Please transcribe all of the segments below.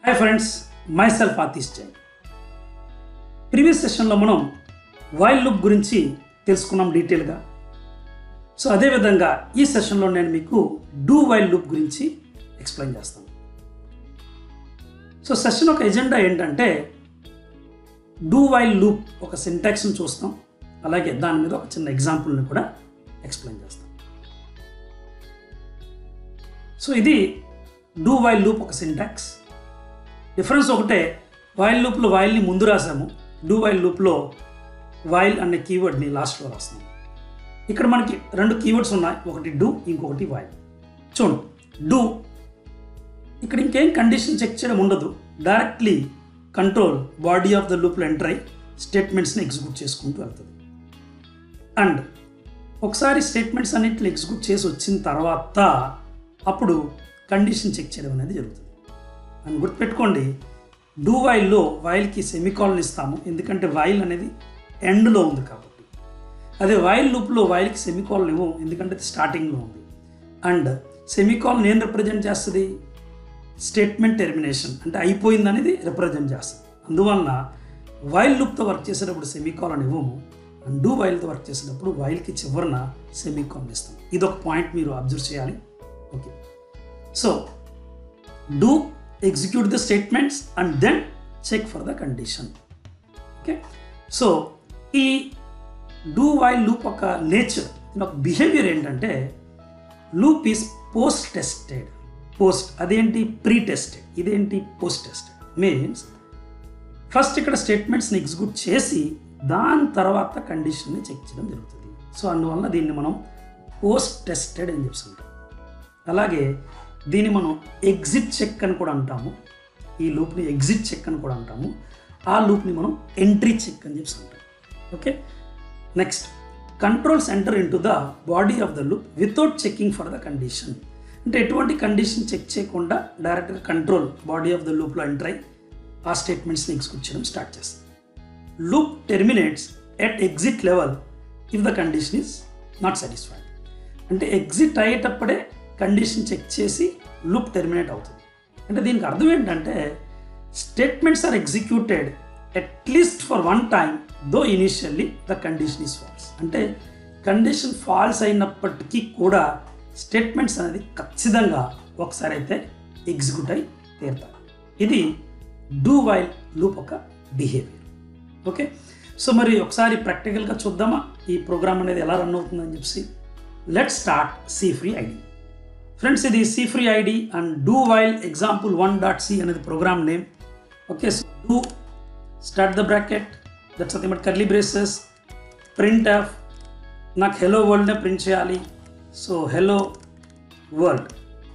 hi friends myself Atish Jain previous సెషన్లో మనం while loop గురించి తెలుసుకున్నాం డీటెయిల్గా సో అదేవిధంగా ఈ సెషన్లో నేను మీకు డూ వైల్ లుక్ గురించి ఎక్స్ప్లెయిన్ చేస్తాను సో సెషన్ ఒక ఎజెండా ఏంటంటే డూ వైల్ లూప్ ఒక సింటాక్స్ని చూస్తాం అలాగే దాని మీద ఒక చిన్న ఎగ్జాంపుల్ని కూడా ఎక్స్ప్లెయిన్ చేస్తాం సో ఇది డూ వైల్ లూప్ ఒక సింటాక్స్ డిఫరెన్స్ ఒకటే వైల్ లూప్లో వైల్ని ముందు రాసాము డూ వైల్ లూప్లో వైల్ అనే కీవర్డ్ని లాస్ట్లో రాస్తున్నాము ఇక్కడ మనకి రెండు కీవర్డ్స్ ఉన్నాయి ఒకటి డూ ఇంకొకటి వైల్ చూడు డూ ఇక్కడ ఇంకేం కండిషన్ చెక్ చేయడం ఉండదు directly control body of the లూప్లో ఎంటర్ అయి స్టేట్మెంట్స్ని ఎగ్జిక్యూట్ చేసుకుంటూ వెళ్తుంది అండ్ ఒకసారి స్టేట్మెంట్స్ అన్నింటిని ఎగ్జిక్యూట్ చేసి వచ్చిన తర్వాత అప్పుడు కండిషన్ చెక్ చేయడం అనేది జరుగుతుంది అని గుర్తుపెట్టుకోండి డూ వైల్లో వైల్కి సెమికాల్ని ఇస్తాము ఎందుకంటే వైల్ అనేది ఎండ్లో ఉంది కాబట్టి అదే వైల్ లూప్లో వైల్కి సెమికాల్ని ఇవ్వం ఎందుకంటే అది స్టార్టింగ్లో ఉంది అండ్ సెమికాల్ నేను రిప్రజెంట్ చేస్తుంది స్టేట్మెంట్ టెర్మినేషన్ అంటే అయిపోయింది అనేది రిప్రజెంట్ చేస్తుంది అందువలన వైల్ లూప్తో వర్క్ చేసేటప్పుడు సెమికాల్ అని ఇవ్వము అండ్ డూ వైల్తో వర్క్ చేసేటప్పుడు వైల్కి చివరన సెమికాల్ ఇస్తాం ఇది ఒక పాయింట్ మీరు అబ్జర్వ్ చేయాలి okay so do execute the statements and then check for the condition okay so ఈ డూ వైల్ లూప్ ఒక నేచర్ ఒక బిహేవియర్ ఏంటంటే loop is post tested post అదేంటి ప్రీ టెస్టెడ్ ఇదేంటి పోస్ట్ టెస్టెడ్ మీన్స్ ఫస్ట్ ఇక్కడ స్టేట్మెంట్స్ని execute చేసి దాని తర్వాత కండిషన్ని చెక్ చేయడం జరుగుతుంది సో అందువల్ల దీన్ని మనం పోస్ట్ టెస్టెడ్ అని చెప్తుంటాం అలాగే దీన్ని మనం ఎగ్జిట్ చెక్ అని కూడా అంటాము ఈ లూప్ని ఎగ్జిట్ చెక్ అని కూడా అంటాము ఆ లూప్ని మనం ఎంట్రీ చెక్ అని చెప్పి అంటాం okay next controls enter into the body of the loop without checking for the condition అంటే ఎటువంటి కండిషన్ చెక్ చేయకుండా డైరెక్ట్గా కంట్రోల్ బాడీ ఆఫ్ ద లూప్లో ఎంటర్ అయ్యి ఆ స్టేట్మెంట్స్ని ఎగ్జిక్యూట్ చేయడం స్టార్ట్ చేస్తుంది loop terminates at exit level if the condition is not satisfied అంటే ఎగ్జిట్ అయ్యేటప్పుడే కండిషన్ చెక్ చేసి లూప్ టెర్మినేట్ అవుతుంది అంటే దీనికి అర్థం ఏంటంటే statements are executed at least for one time though initially the condition is false అంటే కండిషన్ ఫాల్స్ అయినప్పటికీ కూడా స్టేట్మెంట్స్ అనేది ఖచ్చితంగా ఒకసారి అయితే ఎగ్జిక్యూట్ అయి తీరుతాయి ఇది డూ వైల్ లూప్ ఒక బిహేవియర్ ఓకే సో మరి ఒకసారి ప్రాక్టికల్గా చూద్దామా ఈ ప్రోగ్రామ్ అనేది ఎలా రన్ అవుతుందని చెప్పి let start C free ID friends ఇది C free ID and do while example one dot C అనేది program name okay so do start the bracket that's అతి కర్లీ బ్రేసెస్ ప్రింట్ ఆఫ్ నాకు hello వరల్డ్నే print చేయాలి so hello world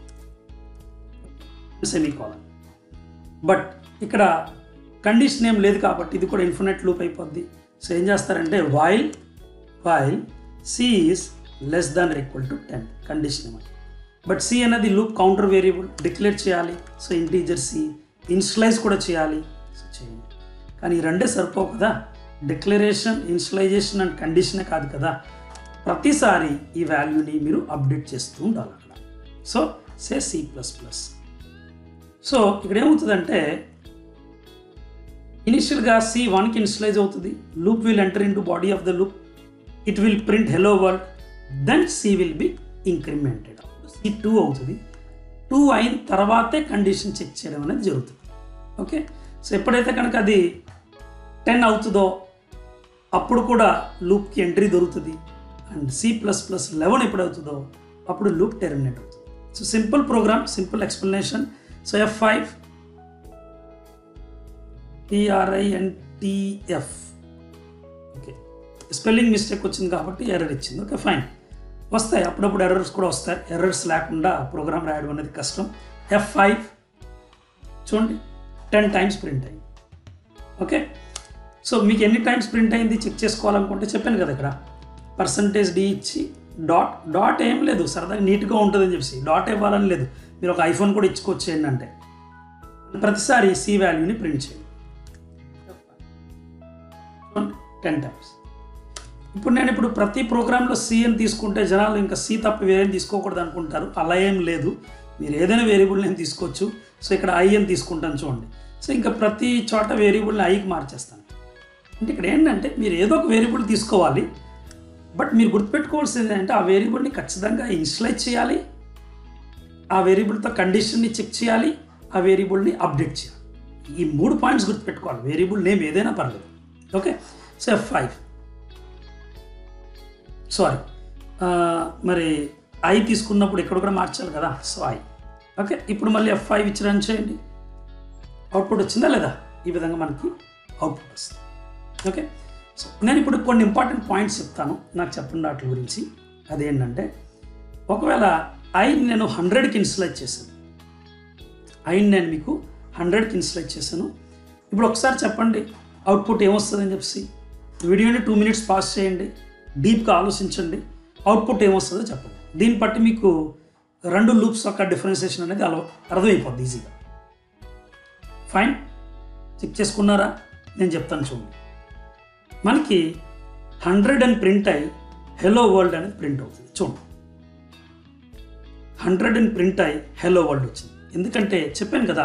semicolon but ఇక్కడ condition ఏం లేదు కాబట్టి ఇది కూడా ఇన్ఫినెట్ లూప్ అయిపోద్ది సో ఏం చేస్తారంటే while while C is less than equal to ten condition ఏమని బట్ సి అనేది లూప్ కౌంటర్ వేరియబుల్ డిక్లేర్ చేయాలి సో ఇంటీజర్ సి ఇన్స్లైజ్ కూడా చేయాలి సో చేయండి కానీ ఈ రెండే సరిపోవు కదా డిక్లరేషన్ ఇన్స్లైజేషన్ అండ్ కండిషనే కాదు కదా ప్రతిసారి ఈ వాల్యూని మీరు అప్డేట్ చేస్తూ ఉండాలి అక్కడ so say C plus plus so ఇక్కడ ఏమవుతుందంటే ఇనిషియల్గా సి వన్కి ఇన్స్లైజ్ అవుతుంది loop will enter into body of the loop it will print hello world then C will be incremented C two అవుతుంది టూ అయిన తర్వాతే కండిషన్ చెక్ చేయడం అనేది జరుగుతుంది ఓకే సో ఎప్పుడైతే కనుక అది టెన్ అవుతుందో అప్పుడు కూడా లూప్కి ఎంట్రీ దొరుకుతుంది and C plus plus eleven ఎప్పుడు అవుతుందో అప్పుడు లూప్ టెర్మినేట్ అవుతుంది so simple program simple explanation so F five T R I N T F okay spelling mistake వచ్చింది కాబట్టి ఎర్రర్ ఇచ్చింది ఓకే ఫైన్ వస్తాయి అప్పుడప్పుడు ఎర్రర్స్ కూడా వస్తాయి ఎర్రర్స్ లేకుండా ప్రోగ్రామ్ రాయడం అనేది కష్టం ఎఫ్ ఫైవ్ చూడండి టెన్ టైమ్స్ ప్రింట్ అయింది ఓకే సో మీకు ఎన్ని టైమ్స్ ప్రింట్ అయింది చెక్ చేసుకోవాలనుకుంటే చెప్పాను కదా ఇక్కడ పర్సంటేజ్ డి ఇచ్చి డాట్ డాట్ ఏం లేదు సరదాగా నీట్గా ఉంటుందని చెప్పి డాట్ ఇవ్వాలని లేదు మీరు ఒక ఐఫోన్ కూడా ఇచ్చుకోవచ్చు ఏంటంటే ప్రతిసారి సి వాల్యూని ప్రింట్ చేయండి టెన్ టైమ్స్ ఇప్పుడు నేను ఇప్పుడు ప్రతి ప్రోగ్రాంలో సి అని తీసుకుంటే జనాలు ఇంకా సి తప్ప వేరేం తీసుకోకూడదు అనుకుంటారు అలా ఏం లేదు మీరు ఏదైనా వేరియబుల్ నేమ్ తీసుకోవచ్చు సో ఇక్కడ ఐ అని తీసుకుంటాను చూడండి సో ఇంకా ప్రతి చోట వేరియబుల్ని ఐకి మార్చేస్తాను అంటే ఇక్కడ ఏంటంటే మీరు ఏదో ఒక వేరియబుల్ తీసుకోవాలి బట్ మీరు గుర్తుపెట్టుకోవాల్సింది ఏంటంటే ఆ వేరియబుల్ని ఖచ్చితంగా ఇన్స్లైజ్ చేయాలి ఆ వేరియబుల్తో కండిషన్ని చెక్ చేయాలి ఆ వేరియబుల్ని అప్డేట్ చేయాలి ఈ మూడు పాయింట్స్ గుర్తుపెట్టుకోవాలి వేరియబుల్ నేమ్ ఏదైనా పర్లేదు okay so F five sorry మరి ఐ తీసుకున్నప్పుడు ఇక్కడ కూడా మార్చాలి కదా సో ఐ ఓకే ఇప్పుడు మళ్ళీ ఎఫ్ ఫైవ్ ఇచ్చి రన్ చేయండి అవుట్పుట్ వచ్చిందా లేదా ఈ విధంగా మనకి అవుట్పుట్ వస్తుంది ఓకే సో నేను ఇప్పుడు కొన్ని ఇంపార్టెంట్ పాయింట్స్ చెప్తాను నాకు చెప్పండి వాటి గురించి అదేంటంటే ఒకవేళ ఐ నేను హండ్రెడ్కి ఇన్స్లైజ్ చేశాను ఐని నేను మీకు హండ్రెడ్కి ఇన్స్లైజ్ చేశాను ఇప్పుడు ఒకసారి చెప్పండి అవుట్పుట్ ఏమొస్తుందని చెప్పి వీడియోని టూ మినిట్స్ పాస్ చేయండి డీప్గా ఆలోచించండి అవుట్పుట్ ఏమొస్తుందో చెప్పండి దీన్ని బట్టి మీకు రెండు లూప్స్ యొక్క డిఫరెన్సియేషన్ అనేది అలా అర్థమైపోద్ది ఈజీగా ఫైన్ చెక్ చేసుకున్నారా నేను చెప్తాను చూడండి మనకి హండ్రెడ్ అని ప్రింట్ అయ్యి హెలో వరల్డ్ అనేది ప్రింట్ అవుతుంది చూడండి హండ్రెడ్ అని ప్రింట్ అయ్యి హెలో వరల్డ్ వచ్చింది ఎందుకంటే చెప్పాను కదా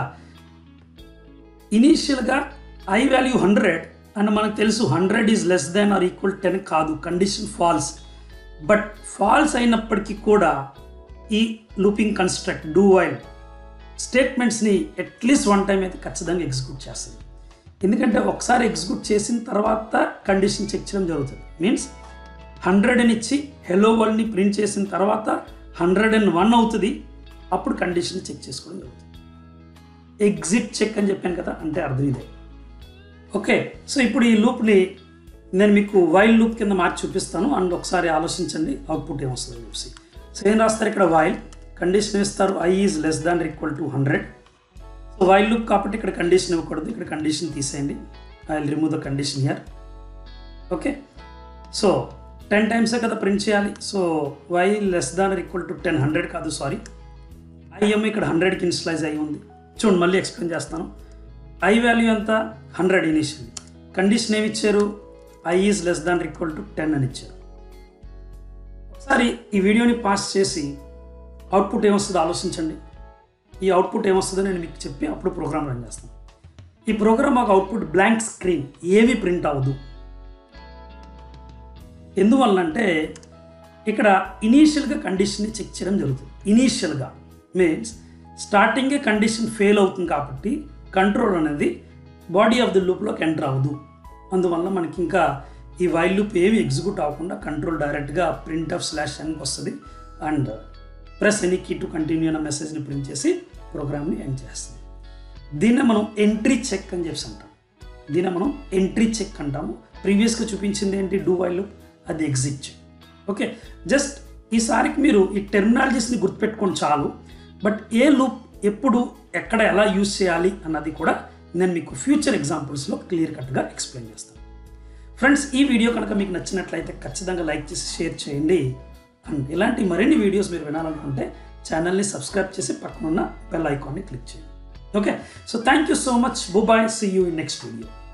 ఇనీషియల్గా ఐ వాల్యూ హండ్రెడ్ అండ్ మనకు తెలుసు hundred is less than or equal ten కాదు కండిషన్ ఫాల్స్ బట్ ఫాల్స్ అయినప్పటికీ కూడా ఈ లూపింగ్ కన్స్ట్రక్ట్ డూ వైల్ స్టేట్మెంట్స్ని అట్లీస్ట్ వన్ టైం అయితే ఖచ్చితంగా ఎగ్జిక్యూట్ చేస్తుంది ఎందుకంటే ఒకసారి ఎగ్జిక్యూట్ చేసిన తర్వాత కండిషన్ చెక్ చేయడం జరుగుతుంది మీన్స్ హండ్రెడ్ అని ఇచ్చి హెలో వరల్డ్ని ప్రింట్ చేసిన తర్వాత హండ్రెడ్ అండ్ వన్ అవుతుంది అప్పుడు కండిషన్ చెక్ చేసుకోవడం జరుగుతుంది ఎగ్జిట్ చెక్ అని చెప్పాను కదా అంటే అర్థం ఇదే ఓకే సో ఇప్పుడు ఈ లూప్ని నేను మీకు వైల్ లూప్ కింద మార్చి చూపిస్తాను అండ్ ఒకసారి ఆలోచించండి అవుట్పుట్ ఏమొస్తుంది చూసి సో ఏం రాస్తారు ఇక్కడ వైల్ కండిషన్ ఇస్తారు I is less than equal to hundred so while loop కాబట్టి ఇక్కడ కండిషన్ ఇవ్వకూడదు ఇక్కడ కండిషన్ తీసేయండి I will remove the condition here okay so ten టైమ్సే కదా ప్రింట్ చేయాలి so why less than equal to ten hundred కాదు సారీ ఐఎం ఇక్కడ హండ్రెడ్కి ఇన్స్లైజ్ అయి ఉంది చూడండి మళ్ళీ ఎక్స్ప్లెయిన్ చేస్తాను ఐ వాల్యూ ఎంత హండ్రెడ్ ఇనిషియల్ కండిషన్ ఏమి ఇచ్చారు I is less than equal to ten అని ఇచ్చారు ఒకసారి ఈ వీడియోని పాస్ చేసి అవుట్పుట్ ఏమొస్తుందో ఆలోచించండి ఈ అవుట్పుట్ ఏమొస్తుందో నేను మీకు చెప్పి అప్పుడు ప్రోగ్రామ్ రన్ చేస్తాను ఈ ప్రోగ్రామ్ మాకు అవుట్పుట్ బ్లాంక్ స్క్రీన్ ఏమీ ప్రింట్ అవ్వదు ఎందువల్లంటే ఇక్కడ ఇనీషియల్గా కండిషన్ని చెక్ చేయడం జరుగుతుంది ఇనీషియల్గా మీన్స్ స్టార్టింగే కండిషన్ ఫెయిల్ అవుతుంది కాబట్టి కంట్రోల్ అనేది బాడీ ఆఫ్ ది లూప్లోకి ఎంటర్ అవ్వదు అందువల్ల మనకి ఇంకా ఈ వైల్ లూప్ ఏమి ఎగ్జిక్యూట్ అవ్వకుండా కంట్రోల్ డైరెక్ట్గా ప్రింట్ ఆఫ్ స్లాష్ ఎన్కి వస్తుంది and press any key to continue అన్న మెసేజ్ని ప్రింట్ చేసి ప్రోగ్రామ్ని ఎండ్ చేస్తుంది దీన్నే మనం ఎంట్రీ చెక్ అని చెప్పి అంటాం దీన్ని మనం ఎంట్రీ చెక్ అంటాము ప్రీవియస్గా చూపించింది ఏంటి డూ వైల్ లూప్ అది ఎగ్జిట్ చెక్ ఓకే జస్ట్ ఈసారికి మీరు ఈ టెర్మినాలజీస్ని గుర్తుపెట్టుకొని చాలు బట్ ఏ లూప్ ఎప్పుడు ఎక్కడ ఎలా యూజ్ చేయాలి అన్నది కూడా నేను మీకు ఫ్యూచర్ ఎగ్జాంపుల్స్లో క్లియర్ కట్గా ఎక్స్ప్లెయిన్ చేస్తాను ఫ్రెండ్స్ ఈ వీడియో కనుక మీకు నచ్చినట్లయితే ఖచ్చితంగా లైక్ చేసి షేర్ చేయండి అండ్ ఇలాంటి మరిన్ని వీడియోస్ మీరు వినాలనుకుంటే ఛానల్ని సబ్స్క్రైబ్ చేసి పక్కనున్న బెల్ ఐకాన్ని క్లిక్ చేయండి okay so thank you so much bye bye see you in next video